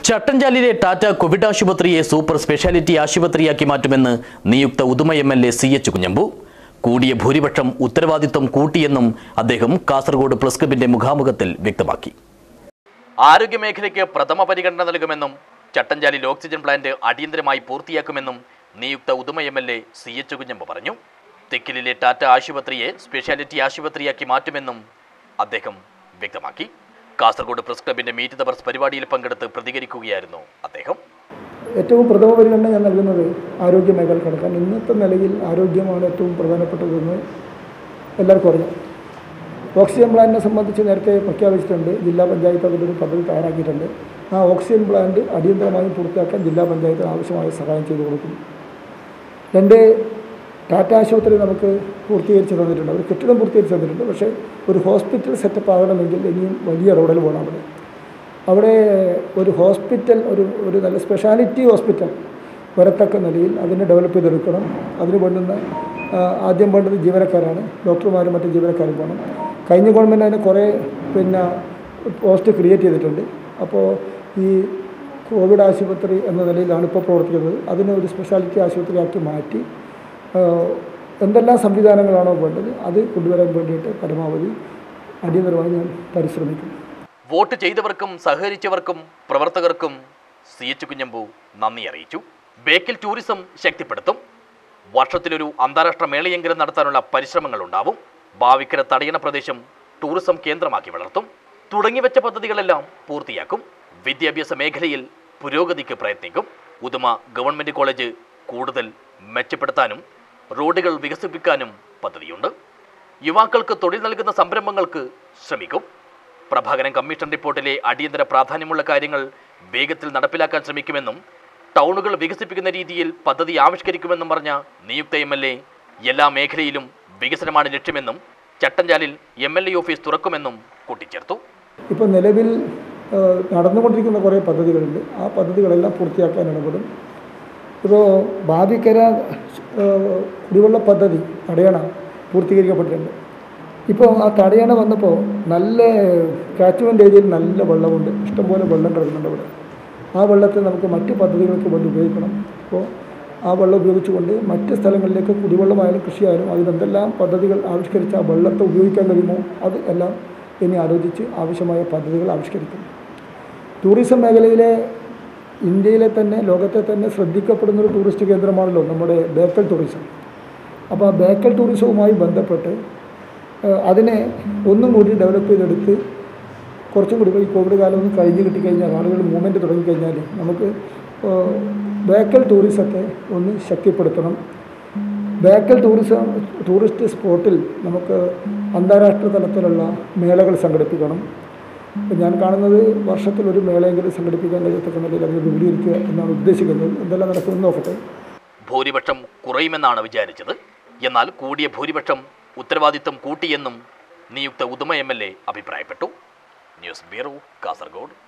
ചട്ടഞ്ചാലിലെ Tata Covid ആശുപത്രിയെ super speciality ആശുപത്രിയാക്കി മാറ്റുമെന്ന് നിയുക്ത Uduma M L A C H Kunhambu കൂടിയ ഭൂരിപക്ഷം ഉത്തരവാദിത്വം കൂട്ടിയെന്നും അദ്ദേഹം കാസർഗോഡ് പ്രസ് ക്ലബിന്റെ മുഖാമുഖത്തിൽ വ്യക്തമാക്കി ആരോഗ്യമേഖലയ്ക്ക് പ്രഥമ പരിഗണന നൽകുമെന്നും ചട്ടഞ്ചാലിൽ ഓക്സിജൻ പ്ലാന്റ് അടിയന്തരമായി പൂർത്തിയാക്കുമെന്നും നിയുക്ത Uduma M L A C H Kunhambu പറഞ്ഞു തെക്കിലിലെ ടാറ്റ ആശുപത്രിയെ സ്പെഷ്യാലിറ്റി ആശുപത്രിയാക്കി മാറ്റുമെന്നും അദ്ദേഹം വ്യക്തമാക്കി കാസർഗോഡ് പ്രസ് ക്ലബിന്റെ മീറ്റ് ദ പ്രസ് പരിപാടിയിൽ പങ്കെടുത്ത് പ്രതികരിക്കുകയായിരുന്നു അദ്ദേഹം ഏറ്റവും പ്രഥമ പരിഗണന ഞാൻ നൽകുന്നത് ആരോഗ്യ മേഖല കിടക്കാൻ ഇന്നത്തെ നിലയിൽ ആരോഗ്യമാണ് ഏറ്റവും പ്രധാനപ്പെട്ടതെന്ന് എല്ലാവർക്കും അറിയാം ഓക്സിജൻ പ്ലാന്റിനെ സംബന്ധിച്ച് നേരത്തെ പ്രഖ്യാപിച്ചിട്ടുണ്ട് ജില്ലാ പഞ്ചായത്ത് അതിൻ്റെ ഒരു പദ്ധതി തയ്യാറാക്കിയിട്ടുണ്ട് ആ ഓക്സിജൻ പ്ലാന്റ് അടിയന്തരമായും പൂർത്തിയാക്കാൻ ജില്ലാ പഞ്ചായത്തിന് ആവശ്യമായ സഹായം ചെയ്തു കൊടുക്കും രണ്ട് ടാറ്റ ആശുപത്രി നമുക്ക് പൂർത്തീകരിച്ച് തന്നിട്ടുണ്ട് ഒരു കെട്ടിടം പൂർത്തീകരിച്ച് തന്നിട്ടുണ്ട് പക്ഷേ ഒരു ഹോസ്പിറ്റൽ സെറ്റപ്പ് ആകണമെങ്കിൽ ഇനിയും വലിയ ഇടപെടൽ വേണം അവിടെ അവിടെ ഒരു ഹോസ്പിറ്റൽ ഒരു ഒരു നല്ല സ്പെഷ്യാലിറ്റി ഹോസ്പിറ്റൽ വരത്തക്ക നിലയിൽ അതിനെ ഡെവലപ്പ് ചെയ്തെടുക്കണം അതിന് വേണ്ടുന്ന ആ, ആദ്യം വേണ്ടത് ജീവനക്കാരാണ് ഡോക്ടർമാരും മറ്റ് ജീവനക്കാരും വേണം കഴിഞ്ഞ ഗവൺമെൻറ് അതിന് കുറേ പിന്നെ പോസ്റ്റ് ക്രിയേറ്റ് ചെയ്തിട്ടുണ്ട് അപ്പോൾ ഈ കോവിഡ് ആശുപത്രി എന്ന നിലയിലാണ് ഇപ്പോൾ പ്രവർത്തിക്കുന്നത് അതിനെ ഒരു സ്പെഷ്യാലിറ്റി ആശുപത്രിയാക്കി മാറ്റി ആ, എന്തെല്ലാം സംവിധാനങ്ങളാണോ വേണ്ടത് അത് കൊണ്ടുവരാൻ വേണ്ടിയിട്ട് പരമാവധി അടിയന്തരമായി ഞാൻ പരിശ്രമിക്കും വോട്ട് ചെയ്തവർക്കും സഹകരിച്ചവർക്കും പ്രവർത്തകർക്കും സി എച്ച് കുഞ്ഞമ്പു നന്ദി അറിയിച്ചു ബേക്കൽ ടൂറിസം ശക്തിപ്പെടുത്തും വർഷത്തിലൊരു അന്താരാഷ്ട്ര മേളയെങ്കിലും നടത്താനുള്ള പരിശ്രമങ്ങൾ ഉണ്ടാവും ഭാവിക്കര തടയണ പ്രദേശം ടൂറിസം കേന്ദ്രമാക്കി വളർത്തും തുടങ്ങിവെച്ച പദ്ധതികളെല്ലാം പൂർത്തിയാക്കും വിദ്യാഭ്യാസ മേഖലയിൽ പുരോഗതിക്ക് പ്രയത്നിക്കും ഉദുമ ഗവൺമെന്റ് കോളേജ് കൂടുതൽ മെച്ചപ്പെടുത്താനും റോഡുകൾ വികസിപ്പിക്കാനും പദ്ധതിയുണ്ട് യുവാക്കൾക്ക് തൊഴിൽ നൽകുന്ന സംരംഭങ്ങൾക്ക് ശ്രമിക്കും പ്രഭാകരൻ കമ്മീഷൻ റിപ്പോർട്ടിലെ അടിയന്തര പ്രാധാന്യമുള്ള കാര്യങ്ങൾ വേഗത്തിൽ നടപ്പിലാക്കാൻ ശ്രമിക്കുമെന്നും ടൗണുകൾ വികസിപ്പിക്കുന്ന രീതിയിൽ പദ്ധതി ആവിഷ്കരിക്കുമെന്നും പറഞ്ഞ നിയുക്ത എം എൽ എ എല്ലാ മേഖലയിലും വികസനമാണ് ലക്ഷ്യമെന്നും ചട്ടഞ്ചാലിൽ എം എൽ എ ഓഫീസ് തുറക്കുമെന്നും കൂട്ടിച്ചേർത്തു ഇപ്പോൾ നിലവിൽ ആ, നടന്നുകൊണ്ടിരിക്കുന്ന കുറേ പദ്ധതികളുണ്ട് ആ പദ്ധതികളെല്ലാം പൂർത്തിയാക്കാൻ ഇടപെടും ഇപ്പോൾ ബാധിക്കര ആ, കുടിവെള്ള പദ്ധതി തടയണ പൂർത്തീകരിക്കപ്പെട്ടിട്ടുണ്ട് ഇപ്പോൾ ആ തടയണ വന്നപ്പോൾ നല്ല കാച്ച്മെൻ്റ് ഏരിയയിൽ നല്ല വെള്ളമുണ്ട് ഇഷ്ടംപോലെ വെള്ളം കിടക്കുന്നുണ്ട് അവിടെ ആ വെള്ളത്തെ നമുക്ക് മറ്റ് പദ്ധതികൾക്ക് വേണ്ടി ഉപയോഗിക്കണം അപ്പോൾ ആ വെള്ളം ഉപയോഗിച്ചുകൊണ്ട് മറ്റ് സ്ഥലങ്ങളിലേക്ക് കുടിവെള്ളമായാലും കൃഷിയായാലും അതിനെന്തെല്ലാം പദ്ധതികൾ ആവിഷ്കരിച്ച് ആ വെള്ളത്തെ ഉപയോഗിക്കാൻ കഴിയുമോ അത് എല്ലാം ഇനി ആലോചിച്ച് ആവശ്യമായ പദ്ധതികൾ ആവിഷ്കരിക്കും ടൂറിസം മേഖലയിലെ ഇന്ത്യയിലെ തന്നെ ലോകത്തെ തന്നെ ശ്രദ്ധിക്കപ്പെടുന്ന ഒരു ടൂറിസ്റ്റ് കേന്ദ്രമാണല്ലോ നമ്മുടെ ബേക്കൽ ടൂറിസം അപ്പോൾ ആ ബേക്കൽ ടൂറിസവുമായി ബന്ധപ്പെട്ട് ഏഹ്, അതിനെ ഒന്നും കൂടി ഡെവലപ്പ് ചെയ്തെടുത്ത് കുറച്ചും കൂടി ഇപ്പോൾ ഈ കോവിഡ് കാലം ഒന്ന് കഴിഞ്ഞ് കിട്ടിക്കഴിഞ്ഞാൽ ആളുകൾ മൂവ്മെൻറ്റ് തുടങ്ങിക്കഴിഞ്ഞാൽ നമുക്ക് ഏഹ്, ബേക്കൽ ടൂറിസത്തെ ഒന്ന് ശക്തിപ്പെടുത്തണം ബേക്കൽ ടൂറിസം ടൂറിസ്റ്റ് സ്പോട്ടിൽ നമുക്ക് അന്താരാഷ്ട്ര തലത്തിലുള്ള മേളകൾ സംഘടിപ്പിക്കണം ഇപ്പം ഞാൻ കാണുന്നത് വർഷത്തിൽ ഒരു മേളയെങ്കിലും സംഘടിപ്പിക്കാൻ കഴിയത്തക്ക നിലയിൽ അതിനെ വിപുലീകരിക്കുക എന്നാണ് ഉദ്ദേശിക്കുന്നത് എന്തെല്ലാം നടക്കുമെന്ന് നോക്കട്ടെ ഭൂരിപക്ഷം കുറയുമെന്നാണ് വിചാരിച്ചത് എന്നാൽ കൂടിയ ഭൂരിപക്ഷം ഉത്തരവാദിത്വം കൂട്ടിയെന്നും നിയുക്ത ഉദുമ എം എൽ എ അഭിപ്രായപ്പെട്ടു ന്യൂസ് ബ്യൂറോ കാസർഗോഡ്